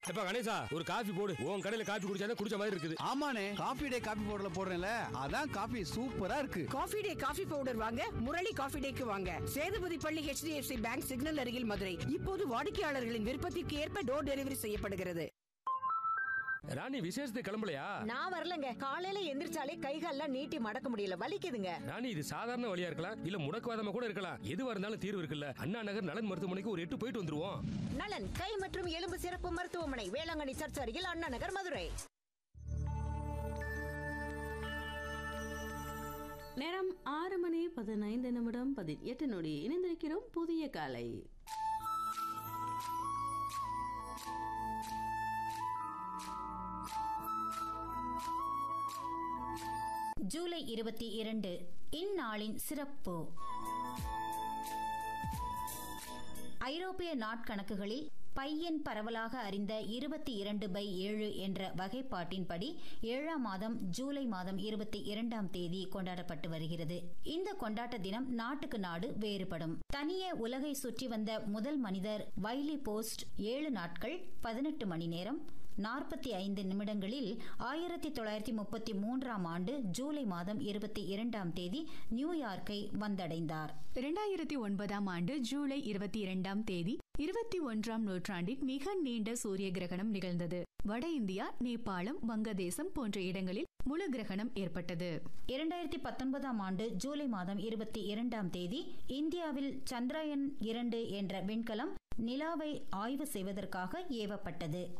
எப்ப கணேசா ஒரு காஃபி போடு உன் கடையில காஃபி குடிச்சா குடிச்ச மாதிரி இருக்குது ஆமாண்ணே காபி டே காபி பவுடர்ல போடுறேன்ல அதான் காபி சூப்பரா இருக்கு காஃபி டே காஃபி பவுடர் வாங்க முரளி காஃபி டேக்கு வாங்க சேதுபதி பள்ளி HDFC பேங்க் சிக்னல் அருகில் மதுரை இப்போது வாடிக்கையாளர்களின் விருப்பத்திற்கு ஏற்ப டோர் டெலிவரி செய்யப்படுகிறது ராணி விசேஷத்துக்கு கிளம்பலையா நான் வரலங்க காலையில எந்திரிச்சாலே கைகால்லாம் நீட்டி மடக்க முடியல வலிக்குதுங்க ராணி இது சாதாரண வழியா இருக்கலாம் இல்ல முடக்குவாதமா கூட இருக்கலாம் எதுவா இருந்தாலும் தீர்வு இருக்குல்ல அண்ணா நகர் நலன் மருத்துவமனைக்கு ஒரு எட்டு போயிட்டு வந்துருவோம் நலன் கை மற்றும் எலும்பு சிறப்பு மருத்துவமனை வேளாங்கண்ணி சர்ச் அருகில் அண்ணா நகர் மதுரை நேரம் ஆறு மணி பதினைந்து நிமிடம் பதினெட்டு நொடி இணைந்திருக்கிறோம் புதிய காலை ஜூலை இருபத்தி இரண்டு இந்நாளின் சிறப்பு ஐரோப்பிய நாட்கணக்குகளில் பையன் பரவலாக அறிந்த இருபத்தி இரண்டு பை ஏழு என்ற வகைப்பாட்டின்படி ஏழாம் மாதம் ஜூலை மாதம் இருபத்தி இரண்டாம் தேதி கொண்டாடப்பட்டு வருகிறது இந்த கொண்டாட்ட தினம் நாட்டுக்கு நாடு வேறுபடும் தனியே உலகை சுற்றி வந்த முதல் மனிதர் வைலி போஸ்ட் ஏழு நாட்கள் பதினெட்டு மணி நேரம் நாற்பத்தி ஐந்து நிமிடங்களில் ஆயிரத்தி தொள்ளாயிரத்தி முப்பத்தி மூன்றாம் ஆண்டு ஜூலை மாதம் இருபத்தி இரண்டாம் தேதி நியூயார்க்கை வந்தடைந்தார் இரண்டாயிரத்தி ஒன்பதாம் ஆண்டு ஜூலை இருபத்தி இரண்டாம் தேதி இருபத்தி ஒன்றாம் நூற்றாண்டின் மிக நீண்ட சூரிய கிரகணம் நிகழ்ந்தது வட இந்தியா நேபாளம் வங்கதேசம் போன்ற இடங்களில் முழு கிரகணம் ஏற்பட்டது இரண்டாயிரத்தி பத்தொன்பதாம் ஆண்டு ஜூலை மாதம் இருபத்தி இரண்டாம் தேதி இந்தியாவில் சந்திராயன் இரண்டு என்ற விண்கலம் நிலாவை ஆய்வு செய்வதற்காக ஏவப்பட்டது